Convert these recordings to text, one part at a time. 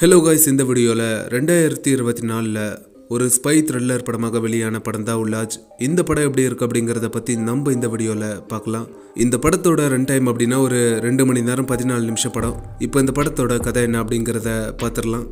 hello guys இந்த வீடியோவில் ரெண்டாயிரத்தி இருபத்தி நாலில் ஒரு ஸ்பை த்ரில்லர் படமாக வெளியான படம் தான் உள்ளாஜ் இந்த படம் எப்படி இருக்கு அப்படிங்கிறத பற்றி நம்ம இந்த வீடியோவில் பார்க்கலாம் இந்த படத்தோட ரன் டைம் அப்படின்னா ஒரு ரெண்டு மணி நேரம் பதினாலு நிமிஷம் படம் இப்போ இந்த படத்தோட கதை என்ன அப்படிங்கிறத பார்த்துடலாம்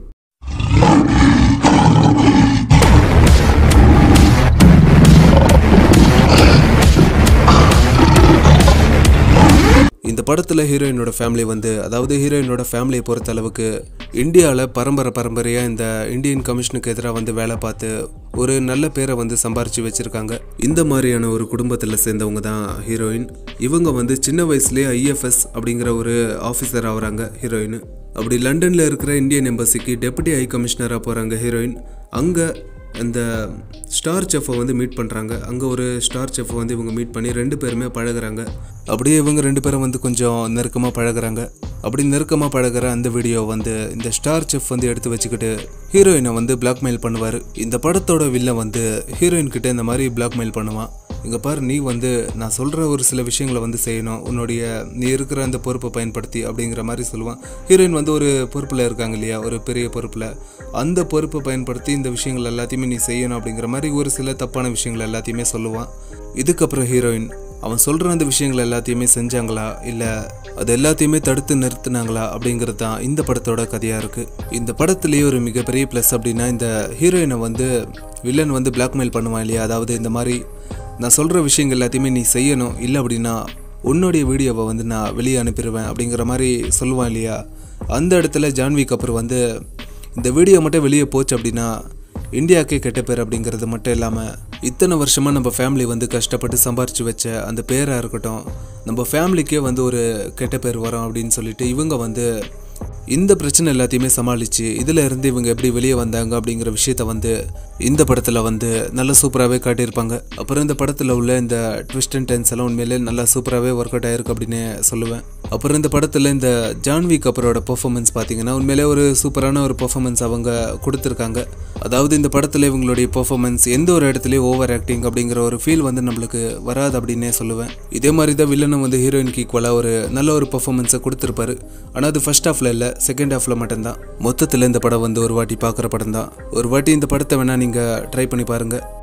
இந்த படத்தில் ஹீரோயினோட ஃபேமிலி வந்து அதாவது ஹீரோயினோட ஃபேமிலியை பொறுத்த அளவுக்கு இந்தியாவில் பரம்பரை பரம்பரையாக இந்த இந்தியன் கமிஷனுக்கு எதிராக வந்து வேலை பார்த்து ஒரு நல்ல பேரை வந்து சம்பாரித்து வச்சுருக்காங்க இந்த மாதிரியான ஒரு குடும்பத்தில் சேர்ந்தவங்க தான் ஹீரோயின் இவங்க வந்து சின்ன வயசுலேயே ஐஎஃப்எஸ் அப்படிங்கிற ஒரு ஆஃபீஸர் ஆகுறாங்க ஹீரோயின் அப்படி லண்டனில் இருக்கிற இந்தியன் எம்பசிக்கு டெபுட்டி ஹை கமிஷனராக போகிறாங்க ஹீரோயின் அங்கே அந்த ஸ்டார் செஃப்பை வந்து மீட் பண்ணுறாங்க அங்கே ஒரு ஸ்டார் செஃப்பை வந்து இவங்க மீட் பண்ணி ரெண்டு பேருமே பழகுறாங்க அப்படியே இவங்க ரெண்டு பேரும் வந்து கொஞ்சம் நெருக்கமாக பழகுறாங்க அப்படி நெருக்கமாக பழகுற அந்த வீடியோ வந்து இந்த ஸ்டார் செஃப் வந்து எடுத்து வச்சுக்கிட்டு ஹீரோயினை வந்து பிளாக்மெயில் பண்ணுவார் இந்த படத்தோட வில்ல வந்து ஹீரோயின் கிட்ட இந்த மாதிரி பிளாக்மெயில் பண்ணுவான் இங்கே பாரு நீ வந்து நான் சொல்கிற ஒரு சில விஷயங்களை வந்து செய்யணும் உன்னுடைய நீ இருக்கிற அந்த பொறுப்பை பயன்படுத்தி அப்படிங்கிற மாதிரி சொல்லுவான் ஹீரோயின் வந்து ஒரு பொறுப்பில் இருக்காங்க இல்லையா ஒரு பெரிய பொறுப்பில் அந்த பொறுப்பை பயன்படுத்தி இந்த விஷயங்கள் எல்லாத்தையுமே நீ செய்யணும் அப்படிங்கிற மாதிரி ஒரு சில தப்பான விஷயங்கள் எல்லாத்தையுமே சொல்லுவான் இதுக்கப்புறம் ஹீரோயின் அவன் சொல்கிற அந்த விஷயங்கள் எல்லாத்தையுமே செஞ்சாங்களா இல்லை அது எல்லாத்தையுமே தடுத்து நிறுத்தினாங்களா அப்படிங்கிறது தான் இந்த படத்தோட கதையாக இருக்குது இந்த படத்துலேயே ஒரு மிகப்பெரிய ப்ளஸ் அப்படின்னா இந்த ஹீரோயினை வந்து வில்லன் வந்து பிளாக்மெயில் பண்ணுவான் இல்லையா அதாவது இந்த மாதிரி நான் சொல்கிற விஷயங்கள் எல்லாத்தையுமே நீ செய்யணும் இல்லை அப்படின்னா உன்னுடைய வீடியோவை வந்து நான் வெளியே அனுப்பிடுவேன் அப்படிங்கிற மாதிரி சொல்லுவான் இல்லையா அந்த இடத்துல ஜான்வி கபூர் வந்து இந்த வீடியோ மட்டும் வெளியே போச்சு அப்படின்னா இந்தியாவுக்கே கெட்ட பேர் அப்படிங்கிறது மட்டும் இல்லாமல் இத்தனை வருஷமாக நம்ம ஃபேமிலி வந்து கஷ்டப்பட்டு சம்பாரித்து வச்ச அந்த பேராக இருக்கட்டும் நம்ம ஃபேமிலிக்கே வந்து ஒரு கெட்ட பேர் வரும் அப்படின்னு சொல்லிட்டு இவங்க வந்து இந்த பிரச்சனை எல்லாத்தையுமே சமாளித்து இதில் இருந்து இவங்க எப்படி வெளியே வந்தாங்க அப்படிங்கிற விஷயத்த வந்து இந்த படத்தில் வந்து நல்லா சூப்பராகவே காட்டியிருப்பாங்க அப்புறம் இந்த படத்தில் உள்ள இந்த ட்விஸ்ட் அண்ட் டென்ஸ் எல்லாம் உண்மையிலே நல்லா சூப்பராகவே ஒர்க் அவுட் ஆயிருக்கு அப்படின்னு சொல்லுவேன் அப்புறம் இந்த படத்தில் இந்த ஜான்வி கபரோட பெர்ஃபார்மன்ஸ் பார்த்தீங்கன்னா உண்மையிலே ஒரு சூப்பரான ஒரு பெர்ஃபார்மன்ஸ் அவங்க கொடுத்துருக்காங்க அதாவது இந்த படத்தில் இவங்களுடைய பெர்ஃபார்மன்ஸ் எந்த ஒரு இடத்துலையும் ஓவர் ஆக்டிங் அப்படிங்கிற ஒரு ஃபீல் வந்து நம்மளுக்கு வராது அப்படின்னே சொல்லுவேன் இதே மாதிரி தான் வில்லனும் வந்து ஹீரோயினுக்கு ஈக்குவலாக ஒரு நல்ல ஒரு பெர்ஃபார்மன்ஸை கொடுத்துருப்பாரு ஆனால் அது ஃபர்ஸ்ட் ஹாஃபில் இல்லை செகண்ட் ஹாஃபில் மட்டும்தான் மொத்தத்தில் இந்த படம் வந்து ஒரு வாட்டி பார்க்குற படம் தான் ஒரு வாட்டி இந்த படத்தை வேணால் நீங்கள் ட்ரை பண்ணி பாருங்கள்